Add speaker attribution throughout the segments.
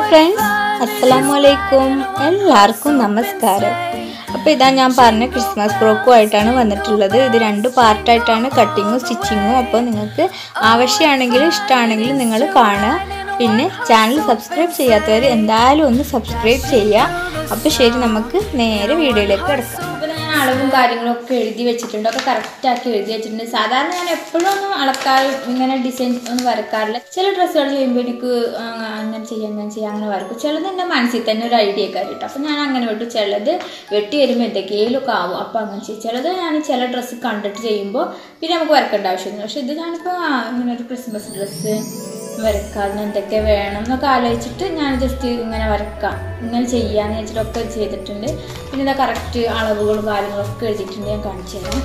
Speaker 1: Friends അസ്സലാമു അലൈക്കും എല്ലാവർക്കും നമസ്കാരം അപ്പോൾ ഇതാ ഞാൻ പറഞ്ഞ ക്രിസ്മസ് ഫ്രോക്കും ആയിട്ടാണ് വന്നിട്ടുള്ളത് ഇത് രണ്ട് പാർട്ടായിട്ടാണ് കട്ടിങ്ങും സ്റ്റിച്ചിങ്ങും അപ്പോൾ നിങ്ങൾക്ക് ആവശ്യമാണെങ്കിൽ ഇഷ്ടമാണെങ്കിൽ നിങ്ങൾ കാണുക പിന്നെ ചാനൽ സബ്സ്ക്രൈബ് ചെയ്യാത്തവർ എന്തായാലും ഒന്ന് സബ്സ്ക്രൈബ് ചെയ്യുക അപ്പോൾ ശരി നമുക്ക് നേരെ വീഡിയോയിലേക്ക് കിടക്കാം അപ്പോൾ ഞാൻ അളവും കാര്യങ്ങളും ഒക്കെ എഴുതി വെച്ചിട്ടുണ്ട് ഒക്കെ കറക്റ്റ് ആക്കി എഴുതി വെച്ചിട്ടുണ്ട് സാധാരണ ഞാൻ എപ്പോഴും ഒന്നും അളക്കാറ് ഇങ്ങനെ ഡിസൈൻ ഒന്നും വരക്കാറില്ല ചില ഡ്രസ്സുകൾ ചെയ്യുമ്പോൾ എനിക്ക് ആ, അങ്ങനെ ചെയ്യാം ഞാൻ ചെയ്യാം അങ്ങനെ വരക്കും ചിലത് എൻ്റെ മനസ്സിൽ തന്നെ ഒരു ഐഡിയ ഒക്കെ കിട്ടും അപ്പോൾ ഞാൻ അങ്ങനെ വിട്ടു ചിലത് വെട്ടി വരുമ്പോൾ എന്തൊക്കെയൊക്കെ ആവും അപ്പോൾ അങ്ങനെ ചെയ്യും ചിലത് ഞാൻ ചില ഡ്രസ്സ് കണ്ടിട്ട് ചെയ്യുമ്പോൾ പിന്നെ നമുക്ക് വരക്കേണ്ട ആവശ്യമൊന്നുമില്ല പക്ഷെ ഇത് ഞാനിപ്പോൾ ആ, ഇങ്ങനെ ഒരു ക്രിസ്മസ് ഡ്രസ്സ് വരക്കാം അതിന് എന്തൊക്കെ വേണം എന്നൊക്കെ ആലോചിച്ചിട്ട് ഞാൻ ജസ്റ്റ് ഇങ്ങനെ വരക്കാം ഇങ്ങനെ ചെയ്യാന്ന് വെച്ചിട്ടൊക്കെ ചെയ്തിട്ടുണ്ട് പിന്നെ ഇതാ കറക്റ്റ് അളവുകളും കാര്യങ്ങളൊക്കെ എഴുതിയിട്ടുണ്ട് ഞാൻ കാണിച്ചു തരാം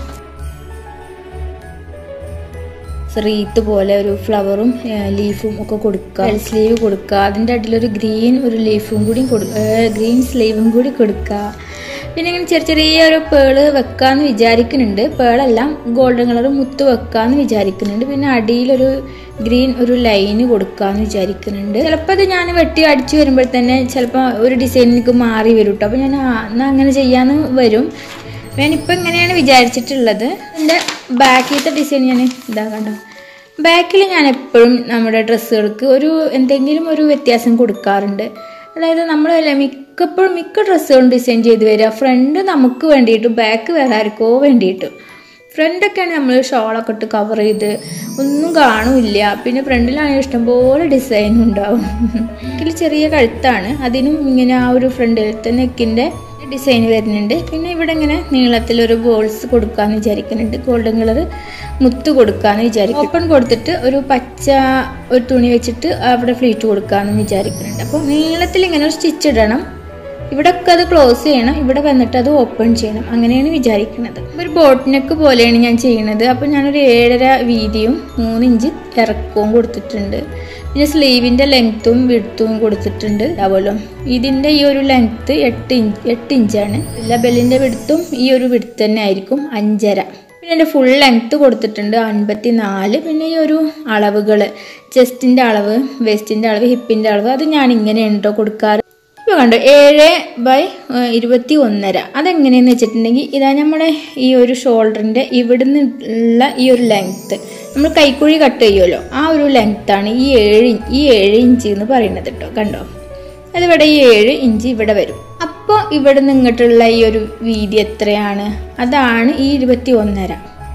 Speaker 1: റീത്ത് പോലെ ഒരു ഫ്ലവറും ലീഫും ഒക്കെ കൊടുക്കുക സ്ലീവ് കൊടുക്കുക അതിൻ്റെ അടിയിലൊരു ഗ്രീൻ ഒരു ലീഫും കൂടി ഗ്രീൻ സ്ലീവും കൂടി കൊടുക്കുക പിന്നെ ഇങ്ങനെ ചെറിയ ചെറിയ ഒരു പേള് വെക്കാന്ന് വിചാരിക്കുന്നുണ്ട് പേളെല്ലാം ഗോൾഡൻ കളർ മുത്ത് വെക്കാന്ന് വിചാരിക്കുന്നുണ്ട് പിന്നെ അടിയിലൊരു ഗ്രീൻ ഒരു ലൈന് കൊടുക്കാന്ന് വിചാരിക്കുന്നുണ്ട് ചിലപ്പോൾ അത് ഞാൻ വെട്ടി അടിച്ചു വരുമ്പോൾ തന്നെ ചിലപ്പോൾ ഒരു ഡിസൈൻ എനിക്ക് മാറി വരും കേട്ടോ അപ്പോൾ ഞാൻ ആ, എന്നാ അങ്ങനെ ചെയ്യാന്ന് വരും ഞാനിപ്പോൾ ഇങ്ങനെയാണ് വിചാരിച്ചിട്ടുള്ളത് എൻ്റെ ബാക്കിലത്തെ ഡിസൈൻ ഞാൻ ഇതാ കണ്ടോ ബാക്കിൽ ഞാൻ എപ്പോഴും നമ്മുടെ ഡ്രസ്സുകൾക്ക് ഒരു എന്തെങ്കിലും ഒരു വ്യത്യാസം കൊടുക്കാറുണ്ട് അതായത് നമ്മൾ മിക്കപ്പോഴും മിക്ക ഡ്രസ്സുകളും ഡിസൈൻ ചെയ്ത് വരിക ഫ്രണ്ട് നമുക്ക് വേണ്ടിയിട്ട് ബാക്ക് വേറെ ആർക്കോ വേണ്ടിയിട്ടും ഫ്രണ്ടൊക്കെയാണ് നമ്മൾ ഷോളൊക്കെ ഇട്ട് കവർ ചെയ്ത് ഒന്നും കാണൂല്ല പിന്നെ ഫ്രണ്ടിലാണെങ്കിൽ ഇഷ്ടംപോലെ ഡിസൈനും ഉണ്ടാവും ഇതിൽ ചെറിയ കഴുത്താണ് അതിനും ഇങ്ങനെ ആ ഒരു ഫ്രണ്ടിലത്തെ നെക്കിൻ്റെ ഡിസൈൻ വരുന്നുണ്ട് പിന്നെ ഇവിടെ ഇങ്ങനെ നീളത്തിലൊരു ബോൾസ് കൊടുക്കാന്ന് വിചാരിക്കുന്നുണ്ട് ഗോൾഡൻ കളർ മുത്ത് കൊടുക്കാന്ന് വിചാരിക്കും ഓപ്പൺ കൊടുത്തിട്ട് ഒരു പച്ച ഒരു തുണി വെച്ചിട്ട് അവിടെ ഫ്ലീറ്റ് കൊടുക്കാന്ന് വിചാരിക്കുന്നുണ്ട് അപ്പോൾ നീളത്തിൽ ഇങ്ങനെ ഒരു സ്റ്റിച്ച് ഇടണം ഇവിടെ ഒക്കെ അത് ക്ലോസ് ചെയ്യണം ഇവിടെ വന്നിട്ട് അത് ഓപ്പൺ ചെയ്യണം അങ്ങനെയാണ് വിചാരിക്കുന്നത് ഒരു ബോട്ട് നെക്ക് പോലെയാണ് ഞാൻ ചെയ്യുന്നത് അപ്പോൾ ഞാനൊരു ഏഴര വീതിയും മൂന്ന് ഇഞ്ച് ഇറക്കവും കൊടുത്തിട്ടുണ്ട് പിന്നെ സ്ലീവിൻ്റെ ലെങ്ത്തും വിടുത്തും കൊടുത്തിട്ടുണ്ട് അതുപോലെ ഇതിൻ്റെ ഈ ഒരു ലെങ്ത്ത് എട്ട് ഇഞ്ച് എട്ട് ഇഞ്ചാണ് ലബലിൻ്റെ വിടുത്തും ഈ ഒരു വിടുത്ത് തന്നെ ആയിരിക്കും അഞ്ചര പിന്നെ എൻ്റെ ഫുൾ ലെങ്ത്ത് കൊടുത്തിട്ടുണ്ട് അൻപത്തി നാല് പിന്നെ ഈ ഒരു അളവുകൾ ചെസ്റ്റിൻ്റെ അളവ് വെസ്റ്റിൻ്റെ അളവ് ഹിപ്പിൻ്റെ അളവ് അത് ഞാൻ ഇങ്ങനെയാണ് കേട്ടോ കൊടുക്കാറ് ഇപ്പോൾ കണ്ടോ ഏഴ് ബൈ ഇരുപത്തി ഒന്നര അതെങ്ങനെയെന്ന് വെച്ചിട്ടുണ്ടെങ്കിൽ ഇതാ നമ്മുടെ ഈ ഒരു ഷോൾഡറിൻ്റെ ഇവിടുന്ന് ഉള്ള ഈ ഒരു ലെങ്ത്ത് നമ്മൾ കൈക്കുഴി കട്ട് ചെയ്യുമല്ലോ ആ ഒരു ലെങ്ത്താണ് ഈ ഏഴ് ഇഞ്ച് ഈ ഏഴ് ഇഞ്ച് എന്ന് പറയുന്നത് കേട്ടോ കണ്ടോ അതിവിടെ ഈ ഏഴ് ഇഞ്ച് ഇവിടെ വരും അപ്പോൾ ഇവിടെ നിന്ന് ഇങ്ങോട്ടുള്ള ഈ ഒരു വീതി എത്രയാണ് അതാണ് ഈ ഇരുപത്തി ഒന്നര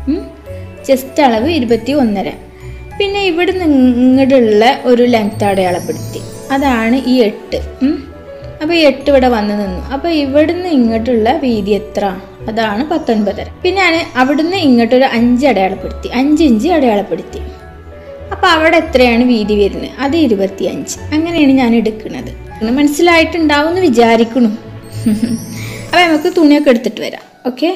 Speaker 1: ചെസ്റ്റ് അളവ് ഇരുപത്തി ഒന്നര പിന്നെ ഇവിടെ നിന്ന് ഇങ്ങോട്ടുള്ള ഒരു ലെങ്ത് അടയാളപ്പെടുത്തി അതാണ് ഈ എട്ട് ഉം. അപ്പോൾ ഈ എട്ട് ഇവിടെ വന്ന് നിന്നു അപ്പോൾ ഇവിടുന്ന് ഇങ്ങോട്ടുള്ള വീതി എത്ര അതാണ് പത്തൊൻപതര പിന്നെ ഞാൻ അവിടുന്ന് ഇങ്ങോട്ടൊരു അഞ്ച് അടയാളപ്പെടുത്തി അഞ്ച് ഇഞ്ച് അടയാളപ്പെടുത്തി അപ്പോൾ അവിടെ എത്രയാണ് വീതി വരുന്നത് അത് ഇരുപത്തി അഞ്ച് അങ്ങനെയാണ് ഞാൻ എടുക്കുന്നത് മനസ്സിലായിട്ടുണ്ടാവും എന്ന് വിചാരിക്കണു അപ്പോൾ നമുക്ക് തുണിയൊക്കെ എടുത്തിട്ട് വരാം ഓക്കെ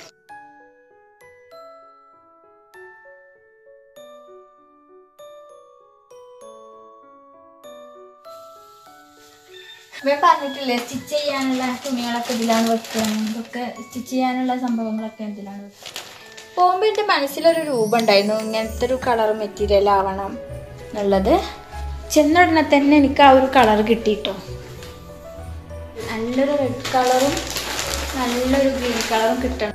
Speaker 1: ഞാൻ പറഞ്ഞിട്ടില്ലേ സ്റ്റിച്ച് ചെയ്യാനുള്ള തുണികളൊക്കെ ഇതിലാണ് വെക്കുക ഇതൊക്കെ സ്റ്റിച്ച് ചെയ്യാനുള്ള സംഭവങ്ങളൊക്കെ ഇതിലാണ് വെക്കുക പോകുമ്പോൾ എൻ്റെ മനസ്സിലൊരു രൂപം ഉണ്ടായിരുന്നു ഇങ്ങനത്തെ ഒരു കളർ മെറ്റീരിയൽ ആവണം എന്നുള്ളത് ചെന്നുടനെ തന്നെ എനിക്ക് ആ ഒരു കളർ കിട്ടിയിട്ടോ നല്ലൊരു റെഡ് കളറും നല്ലൊരു ഗ്രീൻ കളറും കിട്ടണം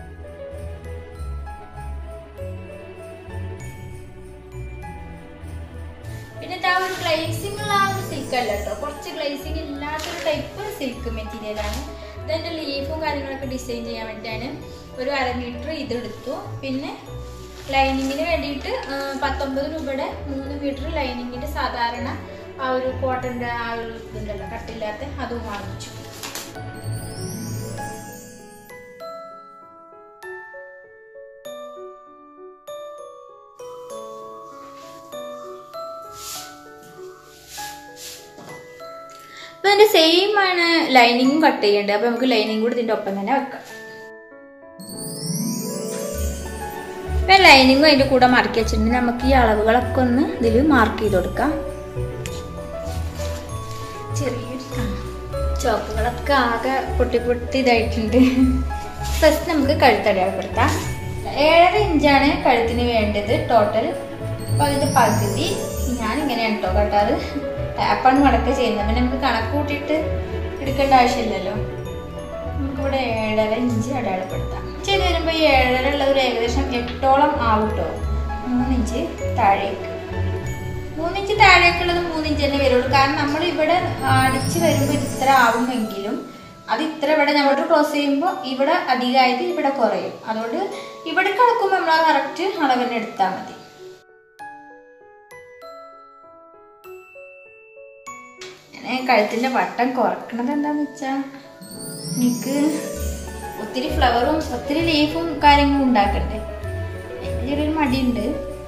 Speaker 1: പിന്നെ ഇതാ ഒരു ഗ്ലേസിംഗ് ഉള്ള ആ ഒരു സിൽക്ക് അല്ല കേട്ടോ കുറച്ച് ഗ്ലേസിംഗ് ഇല്ലാത്തൊരു ടൈപ്പ് സിൽക്ക് മെറ്റീരിയൽ ആണ് ഇതിൻ്റെ ലീഫും കാര്യങ്ങളൊക്കെ ഡിസൈൻ ചെയ്യാൻ വേണ്ടിയാണ് ഒരു അര മീറ്റർ ഇതെടുത്തു പിന്നെ ലൈനിങ്ങിന് വേണ്ടിയിട്ട് ആ, പത്തൊമ്പത് രൂപയുടെ മൂന്ന് മീറ്റർ ലൈനിങ്ങിൻ്റെ സാധാരണ ആ ഒരു കോട്ടൻ്റെ ആ ഒരു ഇതുണ്ടല്ലോ കട്ടില്ലാത്ത അതും വാങ്ങിച്ചു അപ്പോൾ അതിൻ്റെ സെയിം ആണ് ലൈനിങ്ങും കട്ട് ചെയ്യേണ്ടത് അപ്പോൾ നമുക്ക് ലൈനിങ് കൂടി ഇതിൻ്റെ ഒപ്പം തന്നെ വെക്കാം ഇപ്പം ലൈനിങ്ങും അതിൻ്റെ കൂടെ മാർക്ക് വെച്ചിട്ടുണ്ടെങ്കിൽ നമുക്ക് ഈ അളവുകളൊക്കെ ഒന്ന് ഇതിൽ മാർക്ക് ചെയ്ത് കൊടുക്കാം ചെറിയൊരു ചോക്കുകളൊക്കെ ആകെ പൊട്ടി പൊട്ടി ഇതായിട്ടുണ്ട് ഫസ്റ്റ് നമുക്ക് കഴുത്തടയാളപ്പെടുത്താം ഏഴര ഇഞ്ചാണ് കഴുത്തിന് വേണ്ടത് ടോട്ടൽ അപ്പോൾ അതിൻ്റെ പകുതി ഞാനിങ്ങനെയാണ് കേട്ടോ കട്ടാറ് ടാപ്പാണ് മടക്ക ചെയ്യുന്നത് പിന്നെ നമുക്ക് കണക്ക് കൂട്ടിയിട്ട് എടുക്കേണ്ട ആവശ്യമില്ലല്ലോ നമുക്കിവിടെ ഏഴര ഇഞ്ച് അടയാളപ്പെടുത്താം ചെയ്ത് വരുമ്പോൾ ഈ ഏഴര ഉള്ളത് ഒരു ഏകദേശം എട്ടോളം ആവും കേട്ടോ മൂന്നിഞ്ച് താഴേക്ക് മൂന്നിഞ്ച് താഴേക്കുള്ളത് മൂന്നിഞ്ച് തന്നെ വരുള്ളൂ കാരണം നമ്മൾ ഇവിടെ അടിച്ച് വരുമ്പോൾ ഇത് ഇത്ര ആവുമെങ്കിലും അത് ഇത്ര ഇവിടെ നമ്മൾ ക്രോസ് ചെയ്യുമ്പോൾ ഇവിടെ അധികമായത് ഇവിടെ കുറയും അതുകൊണ്ട് ഇവിടെ കിടക്കുമ്പോൾ നമ്മൾ ആ കറക്റ്റ് അളവിന് എടുത്താൽ മതി ഞാൻ കഴുത്തിൻ്റെ വട്ടം കുറക്കണത് എന്താന്ന് വെച്ചാൽ എനിക്ക് ഒത്തിരി ഫ്ലവറും ഒത്തിരി ലീഫും കാര്യങ്ങളും ഉണ്ടാക്കണ്ടേ എനിക്ക് ചെറിയൊരു മടിയുണ്ട്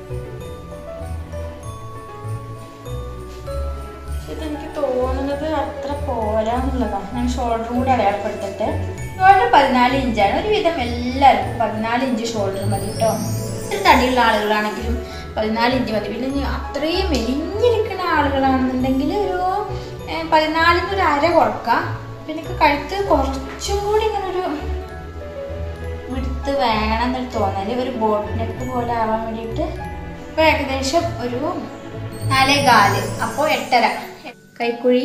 Speaker 1: പക്ഷെ ഇതെനിക്ക് തോന്നുന്നത് അത്ര പോരാന്നുള്ളതാണ് ഞാൻ ഷോൾഡറും കൂടെ അടയാളപ്പെടുത്തട്ടെ ഷോൾഡർ പതിനാല് ഇഞ്ചാണ് ഒരുവിധം എല്ലാവർക്കും പതിനാല് ഇഞ്ച് ഷോൾഡർ മതി കേട്ടോ ഇത്തിരി തടിയുള്ള ആളുകളാണെങ്കിലും പതിനാല് ഇഞ്ച് മതി പിന്നെ ഇനി അത്രയും മെലിഞ്ഞിരിക്കുന്ന ആളുകളാണെന്നുണ്ടെങ്കിൽ ഒരു ഏഹ്, പതിനാലിന് ഒരു അര കുറക്കാം പിന്നെ എനിക്ക് കഴുത്ത് കുറച്ചും കൂടി ഇങ്ങനെ ഒരു വിടുത്ത് വേണം എന്നൊരു തോന്നല് ഒരു ബോട്ട് നെക്ക് പോലെ ആവാൻ വേണ്ടിയിട്ട് ഇപ്പൊ ഏകദേശം ഒരു നാലേ കാല് അപ്പോൾ എട്ടര കൈക്കുഴി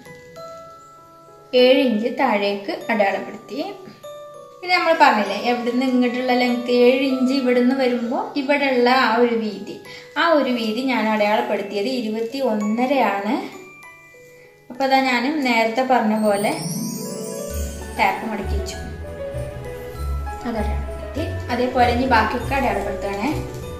Speaker 1: ഏഴ് ഇഞ്ച് താഴേക്ക് അടയാളപ്പെടുത്തി ഇത് നമ്മൾ പറഞ്ഞില്ലേ എവിടുന്ന് ഇങ്ങോട്ടുള്ള ലെങ്ത് ഏഴ് ഇഞ്ച് ഇവിടുന്ന് വരുമ്പോൾ ഇവിടെയുള്ള ആ ഒരു വീതി ആ ഒരു വീതി ഞാൻ അടയാളപ്പെടുത്തിയത് ഇരുപത്തി ഒന്നരയാണ് അപ്പോൾ അതാ ഞാൻ നേരത്തെ പറഞ്ഞ പോലെ ടാപ്പ് മടക്കി വെച്ചു അത് അടയാളപ്പെടുത്തി അതേപോലെ ഇനി ബാക്കിയൊക്കെ അടയാളപ്പെടുത്തുകയാണേ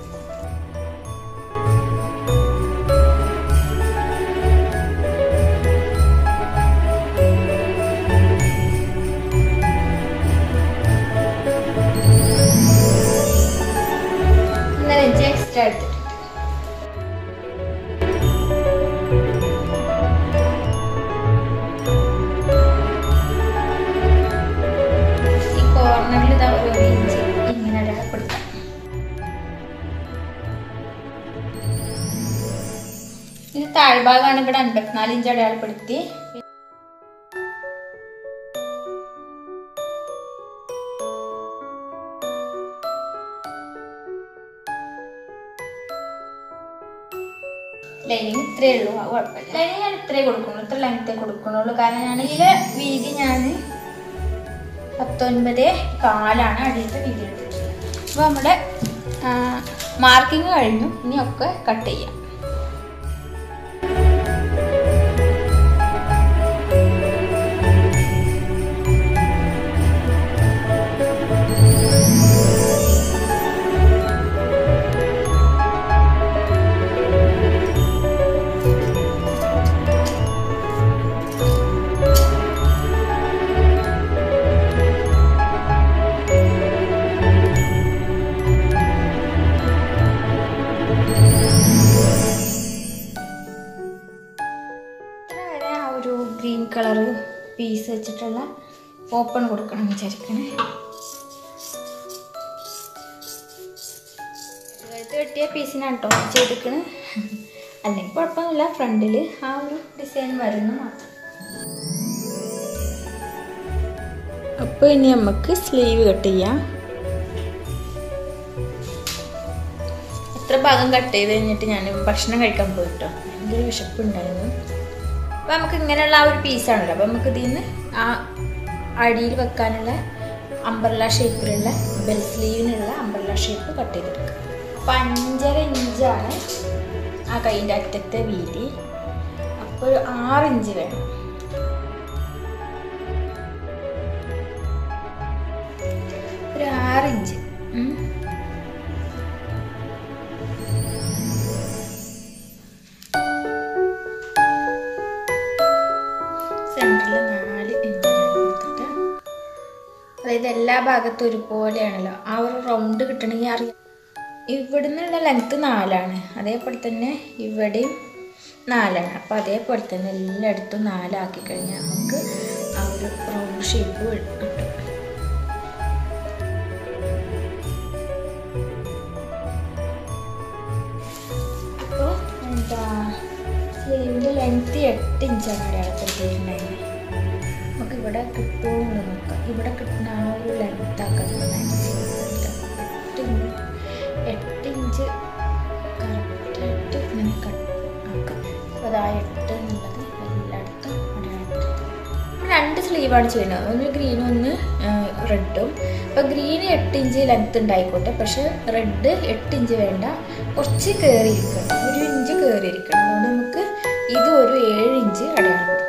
Speaker 1: ഒന്നര ഇഞ്ച് എക്സ്ട്രാ എടുത്തിട്ടുണ്ട് ഈ കോർണറിൽ ഇതാ ഒരു ഇഞ്ച് ഇങ്ങനെ അടയാളപ്പെടുത്താം ഇത് താഴ്ഭാഗമാണ് ഇവിടെ അൻപത്തിനാല് ഇഞ്ച് അടയാളപ്പെടുത്തി ലൈനിങ് ഇത്രയേ ഉള്ളൂ അത് കുഴപ്പമില്ല ലൈനിങ് ഞാൻ ഇത്രേ കൊടുക്കുള്ളൂ ഇത്ര ലെങ്ത്തേ കൊടുക്കുന്നുള്ളൂ കാരണം ഞാൻ ഇതിലെ വീതി ഞാൻ പത്തൊൻപത് കാലാണ് അടിയിലത്തെ വീതി എടുത്തിട്ടുള്ളത് അപ്പോൾ നമ്മുടെ മാർക്കിങ് കഴിഞ്ഞു ഇനി ഒക്കെ കട്ട് ചെയ്യാം ഇത്ര വരെ ആ ഒരു ഗ്രീൻ കളർ പീസ് വെച്ചിട്ടുള്ള ഓപ്പൺ കൊടുക്കണം എന്ന് വിചാരിക്കണേ കഴുത്ത് കെട്ടിയ പീസിനാണ് കേട്ടോ ചെയ്തിക്കണ് അല്ലെങ്കിൽ കുഴപ്പമൊന്നുമില്ല ഫ്രണ്ടിൽ ആ ഒരു ഡിസൈൻ വരുന്നു മാത്രം അപ്പോൾ ഇനി നമുക്ക് സ്ലീവ് കട്ട് ചെയ്യാം എത്ര ഭാഗം കട്ട് ചെയ്ത് കഴിഞ്ഞിട്ട് ഞാൻ ഭക്ഷണം കഴിക്കാൻ പോയിട്ടോ ഭയങ്കര വിശപ്പുണ്ടായിരുന്നു അപ്പോൾ നമുക്ക് ഇങ്ങനെയുള്ള ആ ഒരു പീസാണല്ലോ അപ്പോൾ നമുക്ക് ഇതിൽ നിന്ന് ആ അടിയിൽ വെക്കാനുള്ള അമ്പർല ഷേപ്പിലുള്ള ബെൽ സ്ലീവിനുള്ള അമ്പർല ഷേപ്പ് കട്ട് ചെയ്തെടുക്കുക അപ്പോൾ അഞ്ചര ഇഞ്ചാണ് ആ കൈൻ്റെ അറ്റത്തെ വീതി അപ്പോൾ ഒരു ആറ് ഇഞ്ച് വേണം ഒരു ആറ് ഇഞ്ച് ഉം. സെൻറ്ററിൽ നാല് ഇഞ്ച് കൊടുത്തിട്ട് അതായത് എല്ലാ ഭാഗത്തും ഒരുപോലെയാണല്ലോ ആ ഒരു റൗണ്ട് കിട്ടണമെങ്കിൽ അറിയാം ഇവിടുന്നുള്ള ലെങ്ത്ത് നാലാണ് അതേപോലെ തന്നെ ഇവിടെയും നാലാണ് അപ്പോൾ അതേപോലെ തന്നെ എല്ലായിടത്തും നാലാക്കി കഴിഞ്ഞാൽ നമുക്ക് ആ ഒരു റൗണ്ട് ഷേപ്പ് കിട്ടും അപ്പോൾ എന്താ സ്ലീവിൻ്റെ ലെങ്ത്ത് എട്ട് ഇഞ്ചാണ് അടയാളപ്പെടുത്തിയിട്ടുണ്ടായിരുന്നത് നമുക്ക് ഇവിടെ കിട്ടുമോ എന്ന് നോക്കാം ഇവിടെ കിട്ടുന്ന ആ ഒരു ലെങ്ത് ആക്കുന്നത് മാക്സിമം എട്ട് ഇഞ്ച് എട്ട് ഇഞ്ച് കറക്റ്റ് സ്ലീവാണ് ചെയ്യുന്നത് ഒന്ന് ഗ്രീനും ഒന്ന് റെഡും അപ്പോൾ ഗ്രീൻ എട്ട് ഇഞ്ച് ലെങ്ത് ഉണ്ടായിക്കോട്ടെ പക്ഷെ റെഡ് എട്ട് ഇഞ്ച് വേണ്ട കുറച്ച് കയറിയിരിക്കണം ഒരു ഇഞ്ച് കയറിയിരിക്കണം അതുകൊണ്ട് നമുക്ക് ഇത് ഒരു ഏഴ് ഇഞ്ച് അടയാളപ്പെടുത്താം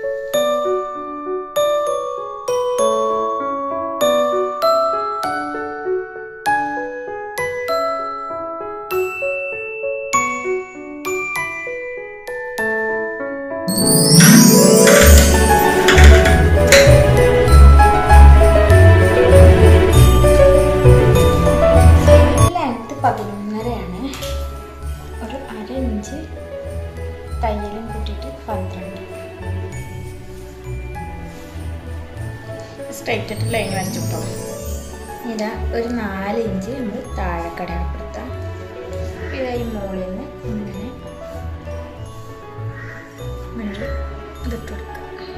Speaker 1: ലെങ്ത് പതിനൊന്നരയാണ് ഒരു അര ഇഞ്ച് തയ്യലും കൂട്ടിയിട്ട് പന്ത്രണ്ട് സ്ട്രൈറ്റ് ആയിട്ട് ലൈൻ വരച്ചിട്ടോ ഇതാ ഒരു നാല് ഇഞ്ച് നമ്മൾ താഴെ കടയാളപ്പെടുത്താം ഇതാ ഈ മുകളിൽ നിന്ന് ഇങ്ങനെ നമ്മൾ ഇതിട്ട് കൊടുക്കാം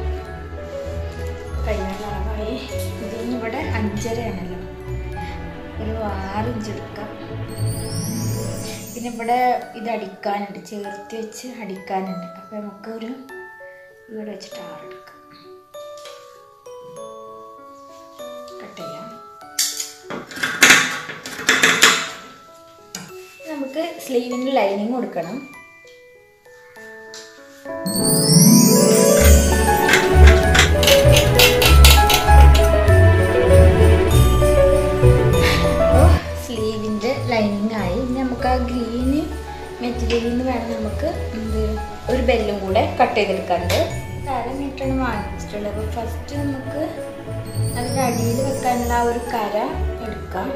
Speaker 1: കയ്യാൽ അളവായി ഇതിന് ഇവിടെ അഞ്ചരയാണല്ലോ ഒരു ആറ് ഇഞ്ച് എടുക്കാം പിന്നെ ഇവിടെ ഇത് അടിക്കാനുണ്ട് ചേർത്ത് വെച്ച് അടിക്കാനുണ്ട് അപ്പം നമുക്കൊരു ഇവിടെ വെച്ചിട്ട് ആറ് എടുക്കാം കട്ട് ചെയ്യാം നമുക്ക് സ്ലീവിന് ലൈനിങ് കൊടുക്കണം അപ്പോൾ സ്ലീവിൻ്റെ ലൈനിങ് ആയി ഇനി നമുക്ക് ആ ഗ്രീന് മെറ്റീരിയലിൽ നിന്ന് വേണം നമുക്ക് എന്ത് ഒരു ബെല്ലും കൂടെ കട്ട് ചെയ്തെടുക്കാറുണ്ട് അര മീറ്ററാണ് വാങ്ങിച്ചിട്ടുള്ളത് അപ്പോൾ ഫസ്റ്റ് നമുക്ക് അതിൻ്റെ അടിയിൽ വെക്കാനുള്ള ആ ഒരു കര എടുക്കാം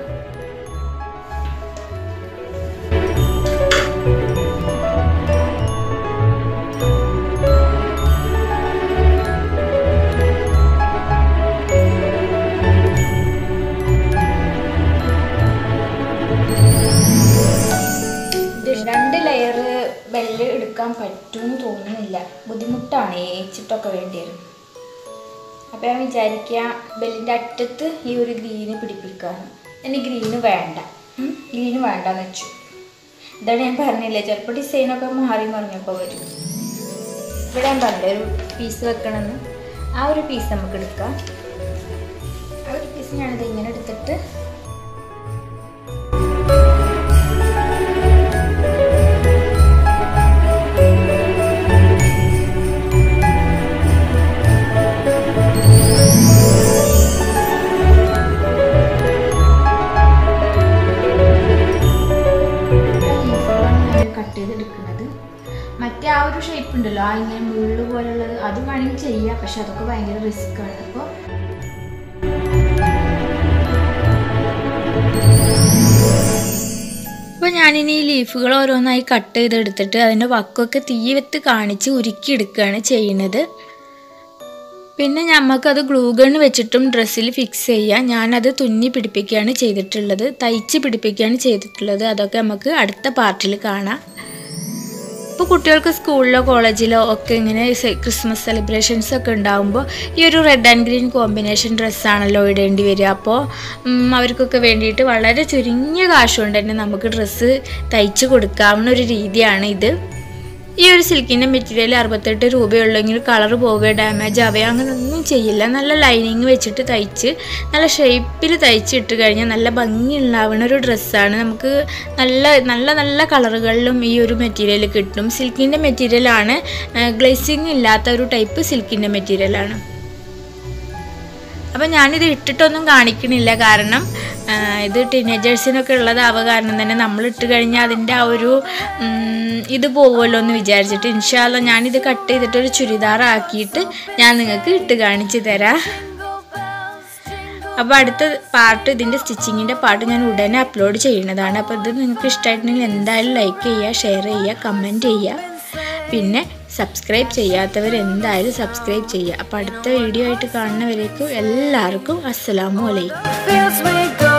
Speaker 1: ഇത് രണ്ട് ലെയർ ബെല്ല് എടുക്കാൻ പറ്റുമെന്ന് തോന്നുന്നില്ല ബുദ്ധിമുട്ടാണ് ഏച്ചിട്ടൊക്കെ വേണ്ടി വരും അപ്പം ഞാൻ വിചാരിക്കുക ബെല്ലിൻ്റെ അറ്റത്ത് ഈ ഒരു ഗ്രീന് പിടിപ്പിക്കാന്ന് ഇനി ഗ്രീന് വേണ്ട ഗ്രീന് വേണ്ടെന്ന് വെച്ചു ഇതാണ് ഞാൻ പറഞ്ഞില്ലേ ചിലപ്പോൾ ഡിസൈനൊക്കെ മാറി മറിഞ്ഞൊക്കെ വരും ഇവിടെ ഞാൻ പറഞ്ഞില്ലേ ഒരു പീസ് വെക്കണമെന്ന് ആ ഒരു പീസ് നമുക്ക് എടുക്കാം ആ ഒരു പീസ് ഞാനിത് ഇങ്ങനെ എടുത്തിട്ട് കട്ട് ചെയ്തെടുക്കുന്നത് മറ്റേ ആ ഒരു ഷേപ്പ് ഉണ്ടല്ലോ ആ ഇങ്ങനെ മുള്ളു പോലുള്ളത് അത് വേണമെങ്കിൽ ചെയ്യാം പക്ഷെ അതൊക്കെ ഭയങ്കര റിസ്ക് ആണ് അപ്പോൾ അപ്പോൾ ഞാനിനി ഈ ലീഫുകൾ ഓരോന്നായി കട്ട് ചെയ്തെടുത്തിട്ട് അതിൻ്റെ വക്കൊക്കെ തീ വെത്ത് കാണിച്ച് ഉരുക്കിയെടുക്കുകയാണ് ചെയ്യുന്നത് പിന്നെ ഞമ്മക്കത് ഗ്ലൂ ഗൺ വെച്ചിട്ടും ഡ്രസ്സിൽ ഫിക്സ് ചെയ്യാം ഞാനത് തുന്നി പിടിപ്പിക്കുകയാണ് ചെയ്തിട്ടുള്ളത് തയ്ച്ച് പിടിപ്പിക്കുകയാണ് ചെയ്തിട്ടുള്ളത് അതൊക്കെ നമുക്ക് അടുത്ത പാർട്ടിൽ കാണാം ഇപ്പോൾ കുട്ടികൾക്ക് സ്കൂളിലോ കോളേജിലോ ഒക്കെ ഇങ്ങനെ സെ- ക്രിസ്മസ് സെലിബ്രേഷൻസ് ഒക്കെ ഉണ്ടാകുമ്പോൾ ഈ ഒരു റെഡ് ആൻഡ് ഗ്രീൻ കോമ്പിനേഷൻ ഡ്രസ്സാണല്ലോ ഇടേണ്ടി വരിക അപ്പോൾ ഉം, അവർക്കൊക്കെ വേണ്ടിയിട്ട് വളരെ ചുരുങ്ങിയ കാശുകൊണ്ട് തന്നെ നമുക്ക് ഡ്രസ്സ് തയ്ച്ച് കൊടുക്കാവുന്ന ഒരു രീതിയാണ് ഇത് ഈ ഒരു സിൽക്കിൻ്റെ മെറ്റീരിയൽ അറുപത്തെട്ട് രൂപയുള്ളെങ്കിൽ കളർ പോവുകയോ ഡാമേജ് ആവുകയോ അങ്ങനെ ഒന്നും ചെയ്യില്ല നല്ല ലൈനിങ് വെച്ചിട്ട് തയ്ച്ച് നല്ല ഷേപ്പിൽ തയ്ച്ചിട്ട് കഴിഞ്ഞാൽ നല്ല ഭംഗിയുണ്ടാവുന്ന ഒരു ഡ്രസ്സാണ് നമുക്ക് നല്ല നല്ല നല്ല കളറുകളിലും ഈ ഒരു മെറ്റീരിയൽ കിട്ടും സിൽക്കിൻ്റെ മെറ്റീരിയലാണ് ഗ്ലേസിങ് ഇല്ലാത്ത ഒരു ടൈപ്പ് സിൽക്കിൻ്റെ മെറ്റീരിയലാണ് അപ്പം ഞാനിത് ഇട്ടിട്ടൊന്നും കാണിക്കണില്ല കാരണം ആ, ഇത് ടീനേജേഴ്സിനൊക്കെ ഉള്ളതാവുക കാരണം തന്നെ നമ്മൾ ഇട്ട് കഴിഞ്ഞാൽ അതിൻ്റെ ആ ഒരു ഉം, ഇത് പോകുമല്ലോ എന്ന് വിചാരിച്ചിട്ട് ഇൻഷാല്ല ഞാനിത് കട്ട് ചെയ്തിട്ട് ഒരു ചുരിദാർ ആക്കിയിട്ട് ഞാൻ നിങ്ങൾക്ക് ഇട്ട് കാണിച്ചു തരാം അപ്പോൾ അടുത്ത പാർട്ട് ഇതിൻ്റെ സ്റ്റിച്ചിങ്ങിൻ്റെ പാർട്ട് ഞാൻ ഉടനെ അപ്ലോഡ് ചെയ്യുന്നതാണ് അപ്പോൾ ഇത് നിങ്ങൾക്ക് ഇഷ്ടമായിട്ടുണ്ടെങ്കിൽ എന്തായാലും ലൈക്ക് ചെയ്യുക ഷെയർ ചെയ്യുക കമൻറ്റ് ചെയ്യുക പിന്നെ സബ്സ്ക്രൈബ് ചെയ്യാത്തവർ എന്തായാലും സബ്സ്ക്രൈബ് ചെയ്യുക അപ്പോൾ അടുത്ത വീഡിയോ ആയിട്ട് കാണുന്നവരേക്കും എല്ലാവർക്കും അസ്സലാമു അലൈക്കും
Speaker 2: feels we go